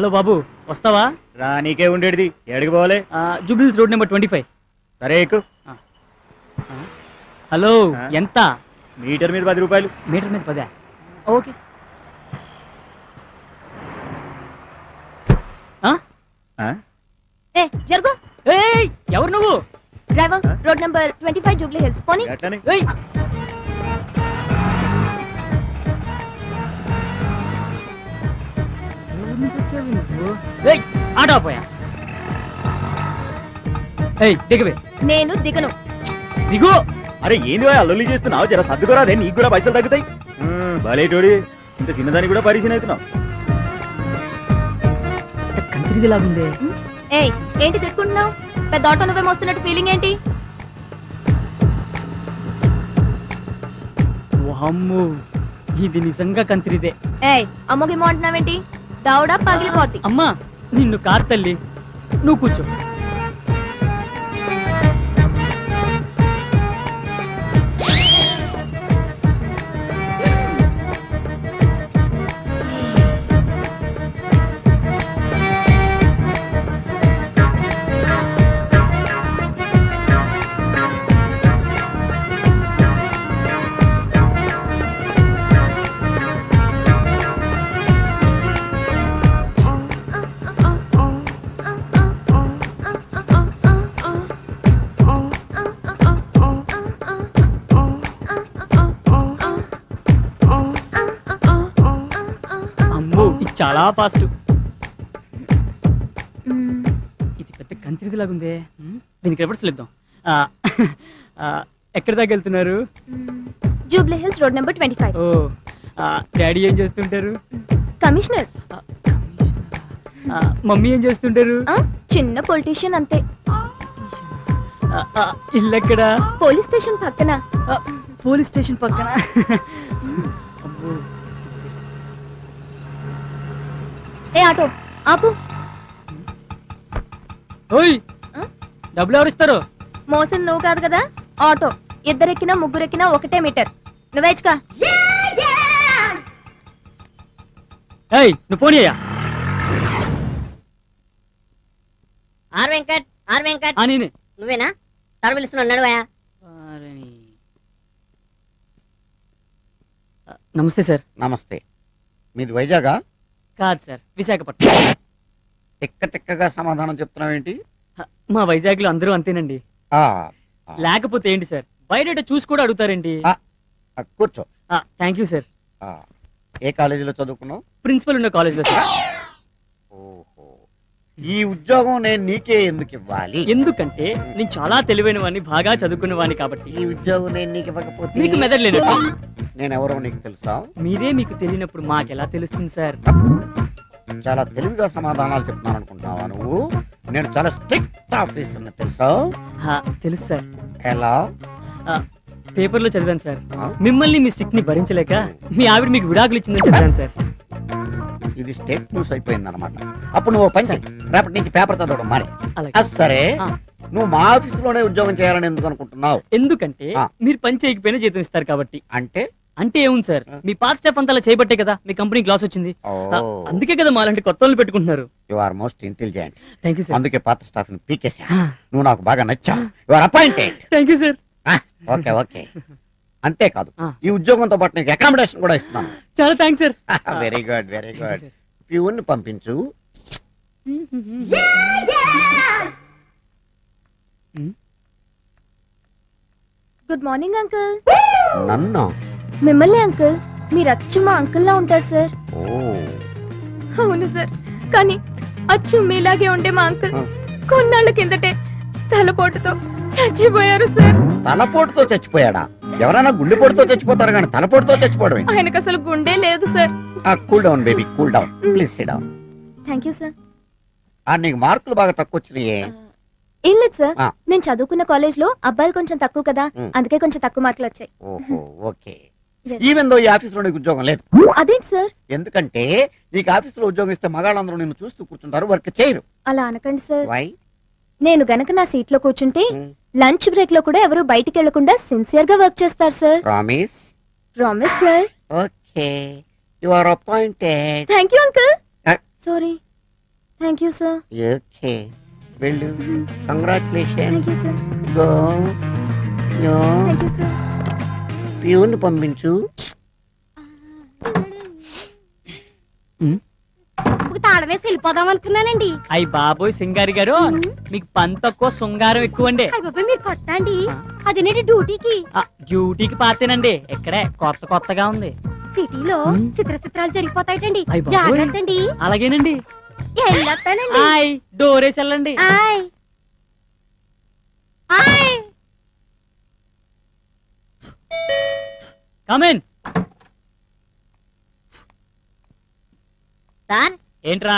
Hello బాబు వస్తావా రా నీకే ఉండేది ఎడికి పోవాలి జూబ్లీస్ రోడ్ నెంబర్ ట్వంటీ ఫైవ్ సరే ఎక్కు హలో ఆ? ఎంత మీటర్ మీద పది రూపాయలు మీటర్ మీద పదా ఓకే ఆ? ఆ? ఏ జరుగు ఏయ్ ఎవరు నువ్వు driver road number twenty five Jubilee Hills పోనీ ఎట్లని ఏయ్ ఎవరి నుంచి వచ్చావు నువ్వు ఏయ్ ఆటో పోయా ఏయ్ దిగవే నేను దిగను దిగు అరే ఏంది భయ్ అల్లుల్లి చేస్తున్నావు జర సర్దుకోరా అదే నీకు కూడా పైసలు తగ్గుతాయి ఉమ్, భలేటోడి ఇంత చిన్నదానికి కూడా పరిచయం అవుతున్నావు కంత్రిది లాగుందే ఏయ్ ఏంటి తిట్టుకుంటున్నావు పెద్ద ఆటో నువ్వే మోస్తున్నట్టు ఫీలింగ్ ఏంటి వామ్మో ఇది నిజంగా కంత్రిదే ఏయ్ అమ్మగిమ్మో అంటున్నావేంటి దౌడా పగిలిపోద్ది అమ్మా నిన్ను కార్ తల్లి నువ్వు కూర్చో అమ్మో ఇది చాలా ఫాస్ట్ మ్మ్. ఇది పెద్ద కంత్రిది లాగుందే ఉమ్, దీనికి రివర్స్ ఇద్దాం ఆ, ఆ, ఎక్కడి దాకా వెళ్తున్నారు Jubilee Hills road number twenty five ఓ ఆ, డాడీ ఏం చేస్తుంటారు కమిషనర్ ఆ, మమ్మీ ఏం చేస్తుంటారు ఆ, చిన్న పొలిటీషియన్ అంతే ఆ, ఆ, ఇల్లు ఎక్కడా పోలీస్ స్టేషన్ పక్కన ఆ, పోలీస్ స్టేషన్ పక్కన అబ్బో. ఏ ఆటో ఆపు ఓయ్ ఆ? డబ్బులు ఎవరు ఇస్తారు మోసింది నువ్వు కాదు కదా ఆటో ఇద్దరెక్కినా ముగ్గురెక్కినా ఒకటే మీటర్ నువ్వేచ్చుకా ఏయ్ నువ్వు పోనీ అయ్యా ఆర్ వెంకట్ ఆర్ వెంకట్ ఆ, నేనే నువ్వేనా సార్ పిలుస్తున్నాడు నడువయా వారిని. ఆ, నమస్తే సార్ నమస్తే మీది వైజాగా కాదు సార్ విశాఖపట్నం తిక్క తిక్కగా సమాధానం చెప్తున్నావేంటి ఆ, మా వైజాగ్లో అందరూ అంతేనండి ఆ, లేకపోతే ఏంటి సార్ బయట చూసి కూడా అడుగుతారేంటి ఆ. ఆ, కూర్చో థ్యాంక్ యూ సార్ ఆ, ఏ కాలేజీలో చదువుకున్నావు ప్రిన్సిపల్ ఉన్న కాలేజ్లో సార్ ఓహో ఈ ఉద్యోగం నేను నీకే ఎందుకు ఇవ్వాలి ఎందుకంటే నేను చాలా తెలివైన వాడిని బాగా చదువుకున్న వాడిని కాబట్టి ఈ ఉద్యోగం నేను నీకు ఇవ్వకపోతే మీకు మెదడు లేనట్టు నేను ఎవరో నీకు తెలుసా మీరే మీకు తెలియనప్పుడు మాకెలా తెలుస్తుంది సార్ చాలా తెలివిగా సమాధానాలు చెప్తున్నాను అనుకుంటున్నావా నువ్వు నేను చాలా స్ట్రిక్ట్ ఆఫీసర్ని తెలుసా ఆ, తెలుసు సార్ ఎలా పేపర్లో చదివాను సార్ ఆ? మిమ్మల్ని మీ స్టిక్ ని భరించలేక మీ ఆవిడ మీకు విడాకులు ఇచ్చిందని చదివాను సార్ ఇది స్టేట్ న్యూస్ అయిపోయింది అనమాట అప్పుడు నువ్వు ఓ పని చెయ్. రేపటి నుంచి పేపర్ చదవడం మరి అలాగే అది సరే ఆ. నువ్వు మా ఆఫీసులోనే ఉద్యోగం చేయాలని ఎందుకు అనుకుంటున్నావు ఎందుకంటే ఆ. మీరు పని చేయకపోయినా జీతం ఇస్తారు కాబట్టి అంటే అంటే ఏముంది సార్ ఆ. మీ పాత స్టాఫ్ అంతా అలా చేయబట్టే కదా మీ కంపెనీ గ్లాస్ వచ్చింది ఆ, అందుకే కదా మాలాంటి కొత్త వాళ్ళు పెట్టుకుంటున్నారు you are most intelligent thank you sir అందుకే పాత స్టాఫ్ ని పీకేసా నువ్వు నాకు బాగా నచ్చావు you are appointed thank you sir okay okay అంతేకాదు ఆ. ఈ ఉద్యోగంతో పాటు నీకు అకామిడేషన్ కూడా ఇస్తున్నాను చాలా thanks sir very good very good peon పంపించు గుడ్ మార్నింగ్ అంకుల్ నన్ను మిమ్మల్ని అంకుల్ మీరు అచ్చు మా అంకుల్ లా ఉంటారు సార్ ఓ అవును సార్ కానీ అచ్చు మీలాగే ఉండే మా అంకుల్ ఆ. కొన్నాళ్ళ కిందటే తలపోటుతో చచ్చిపోయారు సార్ తలపోటుతో చచ్చిపోయాడా ఎవరైనా గుండెపోటుతో చచ్చిపోతారు కానీ తలపోటుతో చచ్చిపోవడం ఏంటి ఆయనకు అసలు గుండె లేదు sir cool down baby cool down please sit down thank you sir నీకు మార్కులు బాగా తక్కువ వచ్చినాయే ఏం లేదు సార్ ఆ. నేను చదువుకున్న కాలేజ్ లో అబ్బాయిలు కొంచెం తక్కువ కదా మ్. అందుకే కొంచెం తక్కువ మార్కులు వచ్చాయి ఓహో ఓకే Yes. ఈవెన్ దో ఈ ఆఫీస్ లో నీకు ఉద్యోగం లేదు అదేంటి సార్ ఎందుకంటే నీకు ఆఫీస్ లో ఉద్యోగం ఇస్తే మగాళ్ళందరూ నిన్ను చూస్తూ కూర్చుంటారు వర్క్ చేయరు అలా అనకండి సార్ వై నేను గనక నా సీట్ లో కూర్చుంటే లంచ్ బ్రేక్ లో కూడా ఎవరు బయటికి వెళ్లకుండా సిన్సియర్ గా వర్క్ చేస్తారు sir promise promise sir okay you are appointed thank you uncle Uh. Sorry thank you sir okay వెళ్ళు congratulation thank you sir go yo thank you sir peon పంపించు ఒక తాళం వేసి వెళ్ళిపోదాం అనుకున్నానండి అయ్యి బాబోయ్ సింగారి గారు మీకు పని తక్కువ శృంగారం ఎక్కువ అండి అయ్య బాబాయ్ మీరు కొత్త అండి ఆ. అదేనండి డ్యూటీకి ఆ, డ్యూటీకి పాతేనండి ఇక్కడే కొత్త కొత్తగా ఉంది సిటీలో మ్. చిత్ర చిత్రాలు జరిగిపోతాయటండి అయ్ బాబోయ్. జాగ్రత్త అండి అలాగేనండి వెళ్ళొస్తానండి ఆయ్ డోరేసి వెళ్ళండి ఆయ్ ఆయ్ కమెన్ సార్ ఏంట్రా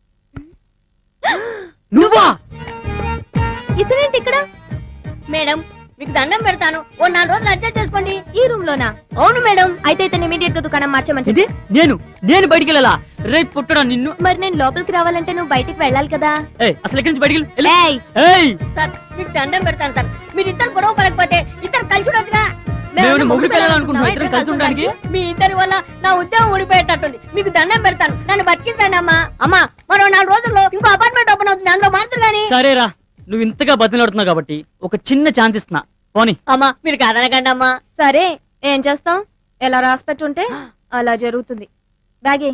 నువ్వా ఇతనేంటి ఇక్కడ మేడం మీకు దండం పెడతాను ఓ నాలుగు రోజులు అడ్జస్ట్ చేసుకోండి ఈ రూమ్ లోనా అవును మేడం అయితే ఇతను ఇమీడియట్ గా దుకాణం మార్చమని ఏంటి నేను నేను బయటికి వెళ్ళాలా రేపు పుట్టడా నిన్ను మరి నేను లోపలికి రావాలంటే నువ్వు బయటికి వెళ్ళాలి కదా ఏయ్ అసలు ఎక్కడి నుంచి బయటికి వెళ్ళు. వెళ్ళు. ఏయ్ ఏయ్ సార్ మీకు దండం పెడతాను సార్ మీరు ఇద్దరు గొడవ పడకపోతే ఇద్దరు కలిసి ఉండొచ్చుగా మేము మొగుడు పిల్లలనుకుంటున్నాం ఇద్దరం కలిసి ఉండడానికి మీ ఇద్దరి వల్ల నా ఉద్యోగం ఊడిపోయేటట్టుంది మీకు దండం పెడతాను నన్ను బతికించండి అమ్మా అమ్మా మరో నాలుగు రోజుల్లో ఇంకో అపార్ట్మెంట్ ఓపెన్ అవుతుంది అందులో మాత్రం కానీ సరేరా నువ్వు ఇంతగా బతిలాడుతున్నావు కాబట్టి ఒక చిన్న ఛాన్స్ ఇస్తున్నా పోనీ అమ్మా మీరు కాదనకండి అమ్మా సరే ఏం చేస్తాం ఎలా రాసి పెట్టుంటే అలా జరుగుతుంది బ్యాగే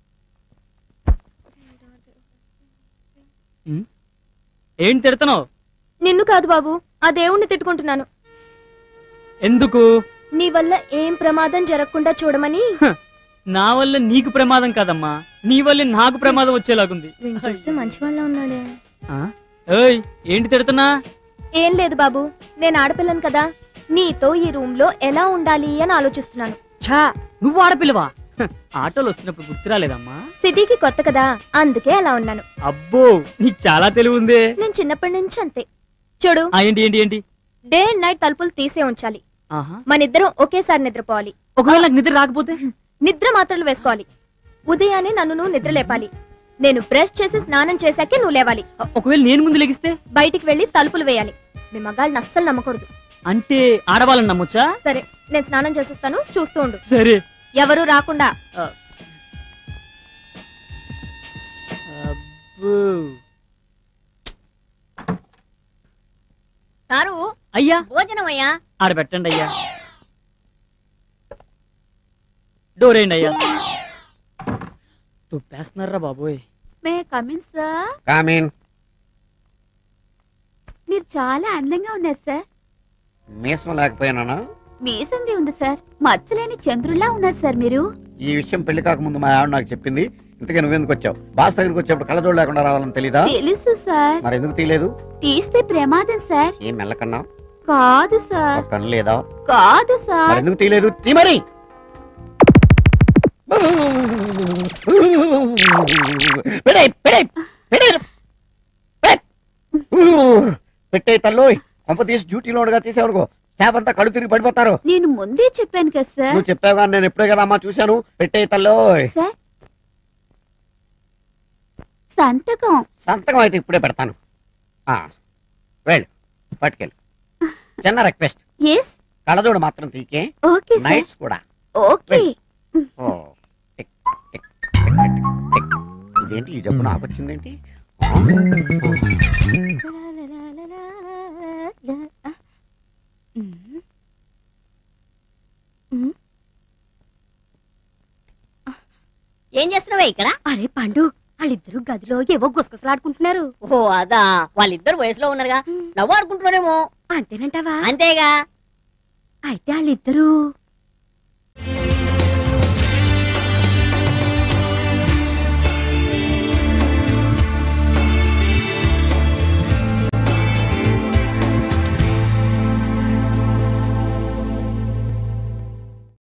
ఏం తిడుతున్నావు నిన్ను కాదు బాబు ఆ దేవుణ్ణి తిట్టుకుంటున్నాను ఎందుకు నీ వల్ల ఏం ప్రమాదం జరగకుండా చూడమని నా వల్ల నీకు ప్రమాదం కాదమ్మా నీ వల్ల నాకు ప్రమాదం వచ్చేలాగుంది వీడిని చూస్తే మంచి వాళ్ళ ఉన్నాడే ఆ? ఏయ్ ఏంటి తిడుతున్నా ఏం లేదు బాబు నేను ఆడపిల్లను కదా నీతో ఈ రూమ్ లో ఎలా ఉండాలి అని ఆలోచిస్తున్నాను ఛా నువ్వు ఆడపిల్లవా హ, ఆటోలు వస్తున్నప్పుడు గుర్తు రాలేదమ్మా సిటీకి కొత్త కదా అందుకే అలా ఉన్నాను అబ్బో నీకు చాలా తెలివి ఉందే నేను చిన్నప్పటి నుంచి అంతే చూడు ఆ, ఏంటి ఏంటి ఏంటి డే అండ్ నైట్ తలుపులు తీసే ఉంచాలి ఆహా మనిద్దరం ఒకేసారి నిద్రపోవాలి ఒకవేళ నాకు నిద్ర రాకపోతే నిద్ర మాత్రలు వేసుకోవాలి ఉదయాన్నే నన్ను నువ్వు నిద్ర లేపాలి నేను బ్రష్ చేసి స్నానం చేశాకే నువ్వు లేవాలి ఆ, ఒకవేళ నేను ముందు లెగిస్తే బయటికి వెళ్లి తలుపులు వేయాలి మీ మగాళ్ళని అస్సలు నమ్మకూడదు అంటే ఆడవాళ్ళని నమ్మొచ్చా సరే నేను స్నానం చేసిస్తాను చూస్తూ ఉండు సరే ఎవరు రాకుండా అబ్బో. సారు అయ్యా భోజనం అయ్యా ఆడ పెట్టండి అయ్యా డోర్ వేయండి అయ్యా తుప్పేస్తున్నారా బాబోయ్ మే కమిన్ సార్ కామీన్ మీరు చాలా అందంగా ఉన్నారు సార్ మీసం లేకపోయినానా మీసంది ఉంది సార్ మచ్చలేని చంద్రుల్లా ఉన్నారు సార్ మీరు ఈ విషయం పెళ్లి కాకముందు మా ఆవిడ నాకు చెప్పింది ఇంతకీ నువ్వెందుకు వచ్చావు బాస్ దగ్గరికి వచ్చేప్పుడు కళ్ళజోడు లేకుండా రావాలని తెలీదా తెలుసు సార్ మరి ఎందుకు తీయలేదు తీస్తే ప్రమాదం సార్ ఏం మెల్లకన్నా కాదు సార్ ఒక కన్ను లేదా కాదు మరి సార్ ఎందుకు తీయలేదు తీ మరి పెడేయ్, పెడేయ్, పెడేయ్. పెట్. పెట్టే తల్లోయ్ కొంప తీసి డ్యూటీలో ఉండగా తీసేవనుకో స్టాఫ్ అంతా కళ్ళు తిరిగి పడిపోతారు నేను ముందే చెప్పాను కదా సార్ నువ్వు చెప్పావు కానీ నేను ఎప్పుడే కదా అమ్మా చూశాను పెట్టే తల్లోయ్ సార్ సంతకం సంతకం అయితే ఇప్పుడే పెడతాను ఆ, వెళ్ళు పట్టుకెళ్ళు చిన్న రిక్వెస్ట్ ఎస్ కళ్ళజోడు మాత్రం తీకే ఓకే సార్ నైట్స్ కూడా ఓకే ఓ, tick, tick, tick, tick, tick. ఇదేంటి ఈ జబ్బు నాకు వచ్చిందేంటి ఆ, ఏం చేస్తున్నావే ఇక్కడ అరే పండు వాళ్ళిద్దరు గదిలో ఏవో గుసగుసలాడుకుంటున్నారు ఓ అదా వాళ్ళిద్దరు వయసులో ఉన్నారుగా నవ్వు ఆడుకుంటున్నారేమో అంతేనంటావా అంతేగా అయితే వాళ్ళిద్దరూ